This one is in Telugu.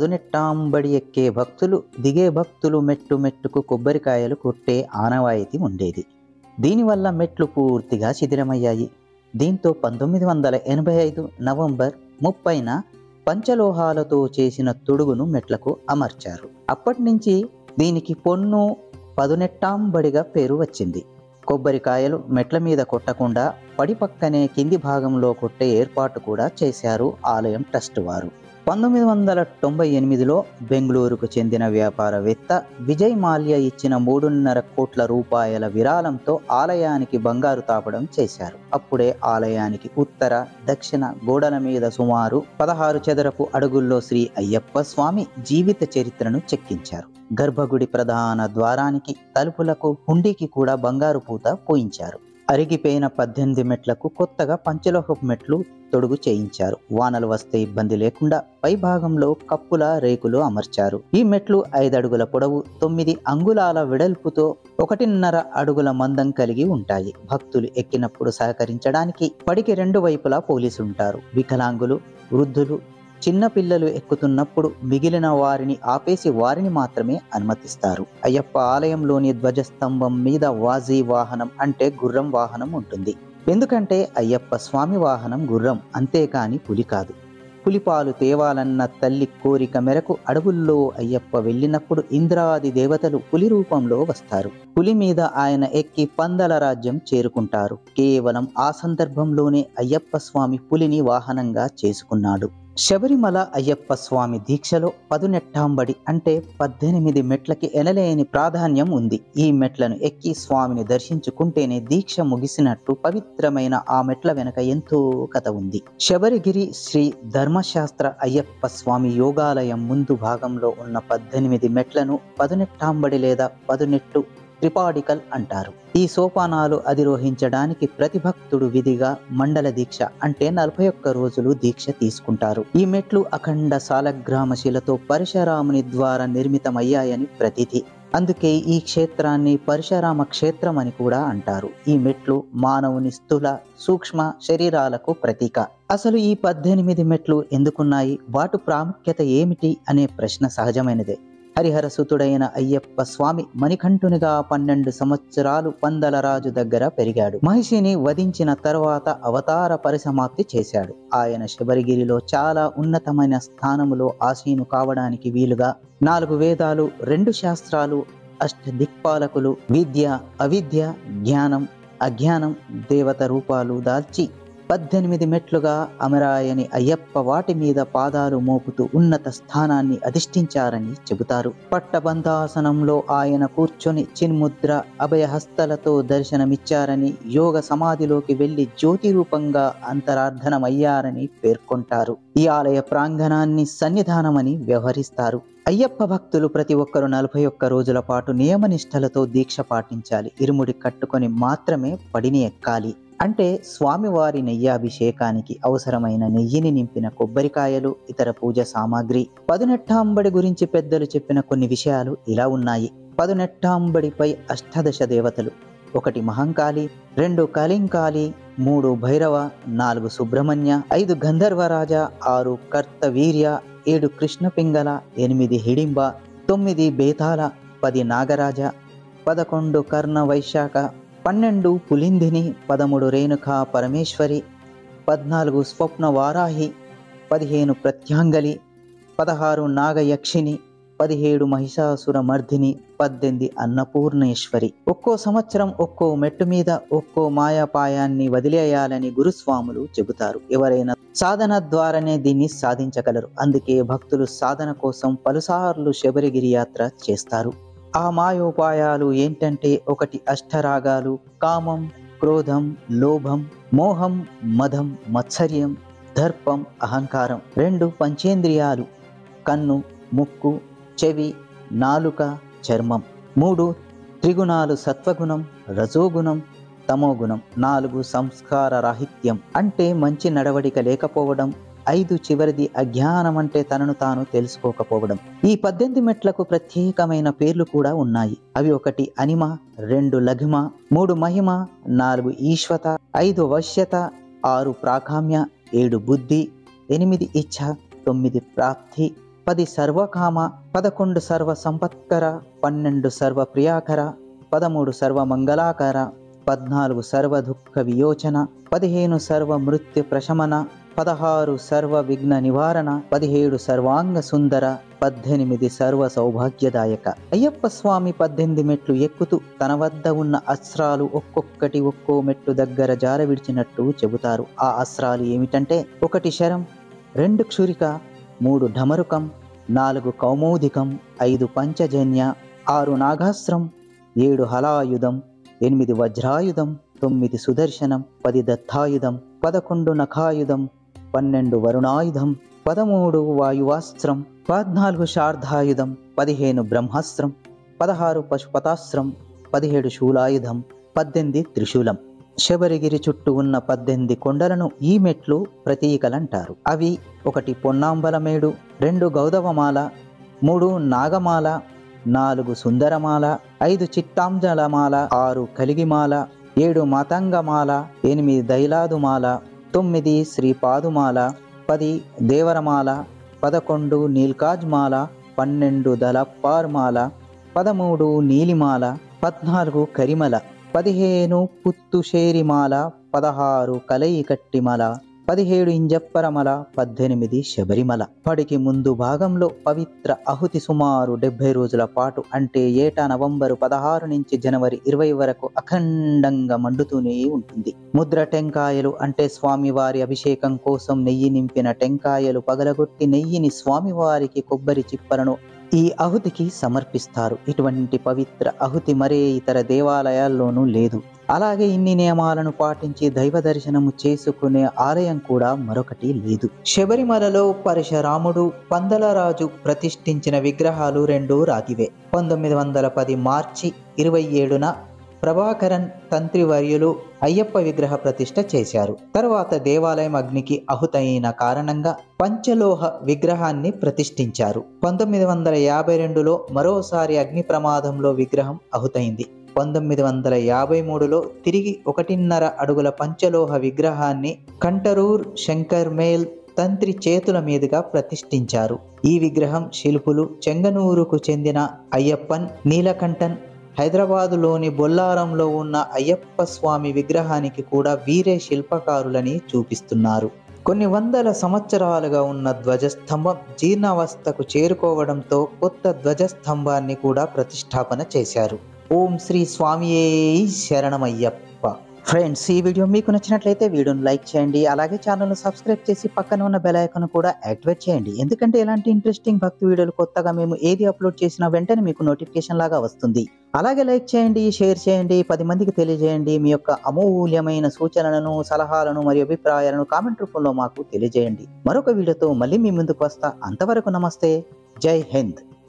పదునెట్టాంబడి ఎక్కే భక్తులు దిగే భక్తులు మెట్టు మెట్టుకు కొబ్బరికాయలు కొట్టే ఆనవాయితీ ఉండేది దీనివల్ల మెట్లు పూర్తిగా శిథిలమయ్యాయి దీంతో పంతొమ్మిది వందల ఎనభై ఐదు నవంబర్ ముప్పైన పంచలోహాలతో చేసిన తొడుగును మెట్లకు అమర్చారు అప్పటి నుంచి దీనికి పొన్ను పదునెట్టాంబడిగా పేరు వచ్చింది కొబ్బరికాయలు మెట్ల మీద కొట్టకుండా పడి పక్కనే కింది భాగంలో కొట్టే ఏర్పాటు కూడా చేశారు ఆలయం ట్రస్ట్ వారు పంతొమ్మిది వందల తొంభై ఎనిమిదిలో బెంగళూరుకు చెందిన వ్యాపారవేత్త విజయ్ మాల్యా ఇచ్చిన మూడున్నర కోట్ల రూపాయల విరాళంతో ఆలయానికి బంగారు తాపడం చేశారు అప్పుడే ఆలయానికి ఉత్తర దక్షిణ గోడల మీద సుమారు పదహారు చదరపు అడుగుల్లో శ్రీ అయ్యప్ప స్వామి జీవిత చరిత్రను చెక్కించారు గర్భగుడి ప్రధాన ద్వారానికి తలుపులకు హుండీకి కూడా బంగారు పూత పోయించారు అరిగిపోయిన పద్దెనిమిది మెట్లకు కొత్తగా పంచలోహపు మెట్లు తొడుగు చేయించారు వానలు వస్తే ఇబ్బంది లేకుండా పై భాగంలో కప్పుల రేకులు అమర్చారు ఈ మెట్లు ఐదు అడుగుల పొడవు తొమ్మిది అంగుళాల వెడల్పుతో ఒకటిన్నర అడుగుల మందం కలిగి ఉంటాయి భక్తులు ఎక్కినప్పుడు సహకరించడానికి పడికి రెండు వైపులా పోలీసుంటారు వికలాంగులు వృద్ధులు చిన్న పిల్లలు ఎక్కుతున్నప్పుడు మిగిలిన వారిని ఆపేసి వారిని మాత్రమే అనుమతిస్తారు అయ్యప్ప ఆలయంలోని ధ్వజస్తంభం మీద వాజీ వాహనం అంటే గుర్రం వాహనం ఉంటుంది ఎందుకంటే అయ్యప్ప స్వామి వాహనం గుర్రం అంతేకాని పులి కాదు పులిపాలు తేవాలన్న తల్లి కోరిక మేరకు అడవుల్లో అయ్యప్ప వెళ్ళినప్పుడు ఇంద్రాది దేవతలు పులి రూపంలో వస్తారు పులి మీద ఆయన ఎక్కి పందల రాజ్యం చేరుకుంటారు కేవలం ఆ సందర్భంలోనే అయ్యప్ప స్వామి పులిని వాహనంగా చేసుకున్నాడు శబరిమల అయ్యప్ప స్వామి దీక్షలో పదునెట్టాంబడి అంటే పద్దెనిమిది మెట్లకి ఎనలేని ప్రాధాన్యం ఉంది ఈ మెట్లను ఎక్కి స్వామిని దర్శించుకుంటేనే దీక్ష ముగిసినట్టు పవిత్రమైన ఆ మెట్ల వెనక ఎంతో కథ ఉంది శబరిగిరి శ్రీ ధర్మశాస్త్ర అయ్యప్ప స్వామి యోగాలయం ముందు భాగంలో ఉన్న పద్దెనిమిది మెట్లను పదునెట్టాంబడి లేదా పదునెట్టు త్రిపాడికల్ అంటారు ఈ సోపానాలు అధిరోహించడానికి ప్రతి భక్తుడు విధిగా మండల దీక్ష అంటే నలభై ఒక్క రోజులు దీక్ష తీసుకుంటారు ఈ మెట్లు అఖండ సాలగ్రామ శిలతో పరశురాముని ద్వారా నిర్మితమయ్యాయని ప్రతిథి అందుకే ఈ క్షేత్రాన్ని పరశురామ క్షేత్రం అని కూడా అంటారు ఈ మెట్లు మానవుని స్థూల సూక్ష్మ శరీరాలకు ప్రతీక అసలు ఈ పద్దెనిమిది మెట్లు ఎందుకున్నాయి వాటి ప్రాముఖ్యత ఏమిటి అనే ప్రశ్న సహజమైనదే హరిహర సుతుడైన అయ్యప్ప స్వామి మణికంఠునిగా పన్నెండు సంవత్సరాలు పందల రాజు దగ్గర పెరిగాడు మహిషిని వధించిన తర్వాత అవతార పరిసమాప్తి చేశాడు ఆయన శబరిగిరిలో చాలా ఉన్నతమైన స్థానములో ఆసీను కావడానికి వీలుగా నాలుగు వేదాలు రెండు శాస్త్రాలు అష్ట దిక్పాలకులు విద్య అవిద్య జ్ఞానం అజ్ఞానం దేవత రూపాలు దాల్చి పద్దెనిమిది మెట్లుగా అమరాయని అయ్యప్ప వాటి మీద పాదాలు మోపుతూ ఉన్నత స్థానాన్ని అధిష్ఠించారని చెబుతారు పట్టబంధాసనంలో ఆయన కూర్చొని చిన్ముద్ర అభయహస్తలతో దర్శనమిచ్చారని యోగ సమాధిలోకి వెళ్లి జ్యోతి రూపంగా అంతరార్థనమయ్యారని పేర్కొంటారు ఈ ఆలయ ప్రాంగణాన్ని సన్నిధానమని వ్యవహరిస్తారు అయ్యప్ప భక్తులు ప్రతి ఒక్కరు నలభై ఒక్క రోజుల పాటు నియమనిష్టలతో దీక్ష పాటించాలి ఇరుముడి కట్టుకొని మాత్రమే పడిని ఎక్కాలి అంటే స్వామివారి నెయ్యాభిషేకానికి అవసరమైన నెయ్యిని నింపిన కొబ్బరికాయలు ఇతర పూజ సామాగ్రి పదునెట్టాంబడి గురించి పెద్దలు చెప్పిన కొన్ని విషయాలు ఇలా ఉన్నాయి పదునెట్టాంబడిపై అష్టాదశ దేవతలు ఒకటి మహంకాళి రెండు కలింకాళి మూడు భైరవ నాలుగు సుబ్రహ్మణ్య ఐదు గంధర్వరాజ ఆరు కర్తవీర్య ఏడు కృష్ణ పింగళ ఎనిమిది హిడింబ తొమ్మిది బేతాళ పది నాగరాజ పదకొండు కర్ణ వైశాఖ పన్నెండు పులిందిని పదమూడు రేణుక పరమేశ్వరి పద్నాలుగు స్వప్న వారాహి పదిహేను ప్రత్యాంగలి పదహారు నాగయక్షిని పదిహేడు మహిషాసుర మర్దిని పద్దెనిమిది అన్నపూర్ణేశ్వరి ఒక్కో సంవత్సరం ఒక్కో మెట్టు మీద ఒక్కో మాయాపాయాన్ని వదిలేయాలని గురుస్వాములు చెబుతారు ఎవరైనా సాధన ద్వారానే దీన్ని సాధించగలరు అందుకే భక్తులు సాధన కోసం పలుసార్లు శబరిగిరి యాత్ర చేస్తారు ఆ మాయోపాయాలు ఏంటంటే ఒకటి అష్టరాగాలు కామం క్రోధం లోభం మోహం మదం మత్సర్యం దర్పం అహంకారం రెండు పంచేంద్రియాలు కన్ను ముక్కు చెవి నాలుక చర్మం మూడు త్రిగుణాలు సత్వగుణం రజోగుణం తమోగుణం నాలుగు సంస్కార రాహిత్యం అంటే మంచి నడవడిక లేకపోవడం ఐదు చివరిది అజ్ఞానం అంటే తనను తాను తెలుసుకోకపోవడం ఈ పద్దెనిమిది మెట్లకు ప్రత్యేకమైన పేర్లు కూడా ఉన్నాయి అవి ఒకటి అనిమ రెండు లఘిమ మూడు మహిమ నాలుగు ఈశ్వత ఐదు వశ్యత ఆరు ప్రాకామ్య ఏడు బుద్ధి ఎనిమిది ఇచ్ఛ తొమ్మిది ప్రాప్తి పది సర్వకామ పదకొండు సర్వ సంపత్కర పన్నెండు సర్వ ప్రియాకర పదమూడు సర్వ మంగళాకర పద్నాలుగు సర్వ దుఃఖ వియోచన పదిహేను సర్వ మృత్యు ప్రశమన పదహారు సర్వ విఘ్న నివారణ పదిహేడు సర్వాంగ సుందర పద్దెనిమిది సర్వ సౌభాగ్యదాయక అయ్యప్ప స్వామి పద్దెనిమిది మెట్లు ఎక్కుతూ తన వద్ద ఉన్న అస్త్రాలు ఒక్కొక్కటి ఒక్కో మెట్టు దగ్గర జార విడిచినట్టు చెబుతారు ఆ అస్త్రాలు ఏమిటంటే ఒకటి శరం రెండు క్షురిక మూడు ఢమరుకం నాలుగు కౌమోదికం ఐదు పంచజన్య ఆరు నాగాస్త్రం ఏడు హలాయుధం ఎనిమిది వజ్రాయుధం తొమ్మిది సుదర్శనం పది దత్తాయుధం పదకొండు నఖాయుధం పన్నెండు వరుణాయుధం పదమూడు వాయువాస్త్రం పద్నాలుగు శార్ధాయుధం పదిహేను బ్రహ్మాస్త్రం పదహారు పశుపతాస్త్రం పదిహేడు శూలాయుధం పద్దెనిమిది త్రిశూలం శబరిగిరి చుట్టూ ఉన్న పద్దెనిమిది కొండలను ఈ మెట్లు ప్రతీకలంటారు అవి ఒకటి పొన్నాంబలమేడు రెండు గౌదవమాల మూడు నాగమాల నాలుగు సుందరమాల ఐదు చిట్టాంజలమాల ఆరు కలిగిమాల ఏడు మాతంగమాల ఎనిమిది దైలాదుమాల తొమ్మిది శ్రీపాదుమాల పది దేవరమాల పదకొండు నీల్కాజ్మాల పన్నెండు దళప్పార్మాల పదమూడు నీలిమాల పద్నాలుగు కరిమల పదిహేను పుత్తుషేరిమాల పదహారు కలయికట్టిమల పదిహేడు ఇంజప్పరమల పద్దెనిమిది శబరిమల పడికి ముందు భాగంలో పవిత్ర ఆహుతి సుమారు డెబ్బై రోజుల పాటు అంటే ఏటా నవంబరు పదహారు నుంచి జనవరి ఇరవై వరకు అఖండంగా మండుతూనే ఉంటుంది ముద్ర టెంకాయలు అంటే స్వామివారి అభిషేకం కోసం నెయ్యి నింపిన టెంకాయలు పగలగొట్టి నెయ్యిని స్వామివారికి కొబ్బరి చిప్పలను ఈ ఆహుతికి సమర్పిస్తారు ఇటువంటి పవిత్ర ఆహుతి మరే ఇతర దేవాలయాల్లోనూ లేదు అలాగే ఇన్ని నియమాలను పాటించి దైవ దర్శనము చేసుకునే ఆలయం కూడా మరొకటి లేదు శబరిమలలో పరశురాముడు పందలరాజు ప్రతిష్ఠించిన విగ్రహాలు రెండు రాగివే పంతొమ్మిది వందల పది మార్చి ఇరవై ఏడున ప్రభాకరన్ తంత్రివర్యులు అయ్యప్ప విగ్రహ ప్రతిష్ఠ చేశారు తర్వాత దేవాలయం అగ్నికి అహుతైన కారణంగా పంచలోహ విగ్రహాన్ని ప్రతిష్ఠించారు పంతొమ్మిది వందల యాభై రెండులో మరోసారి అగ్ని ప్రమాదంలో విగ్రహం అహుతైంది పంతొమ్మిది వందల యాభై మూడులో తిరిగి ఒకటిన్నర అడుగుల పంచలోహ విగ్రహాన్ని కంటరూర్ శంకర్ మేల్ తంత్రి చేతుల మీదుగా ప్రతిష్ఠించారు ఈ విగ్రహం శిల్పులు చెంగనూరుకు చెందిన అయ్యప్పన్ నీలకంఠన్ హైదరాబాదులోని బొల్లారంలో ఉన్న అయ్యప్ప స్వామి విగ్రహానికి కూడా వీరే శిల్పకారులని చూపిస్తున్నారు కొన్ని వందల సంవత్సరాలుగా ఉన్న ధ్వజస్తంభం జీర్ణావస్థకు చేరుకోవడంతో కొత్త ధ్వజస్తంభాన్ని కూడా ప్రతిష్టాపన చేశారు ఓం శ్రీ స్వామియే శరణమయ్యప్ప ఫ్రెండ్స్ ఈ వీడియో మీకు నచ్చినట్లయితే వీడియోని లైక్ చేయండి అలాగే ఛానల్ను సబ్స్క్రైబ్ చేసి పక్కన ఉన్న బెల్ ఐకాన్ కూడా యాక్టివేట్ చేయండి ఎందుకంటే ఇలాంటి ఇంట్రెస్టింగ్ భక్తి వీడియోలు కొత్తగా మేము ఏది అప్లోడ్ చేసినా వెంటనే మీకు నోటిఫికేషన్ లాగా వస్తుంది అలాగే లైక్ చేయండి షేర్ చేయండి పది మందికి తెలియజేయండి మీ యొక్క అమూల్యమైన సూచనలను సలహాలను మరియు అభిప్రాయాలను కామెంట్ రూపంలో మాకు తెలియజేయండి మరొక వీడియోతో మళ్ళీ మీ ముందుకు వస్తా అంతవరకు నమస్తే జై హింద్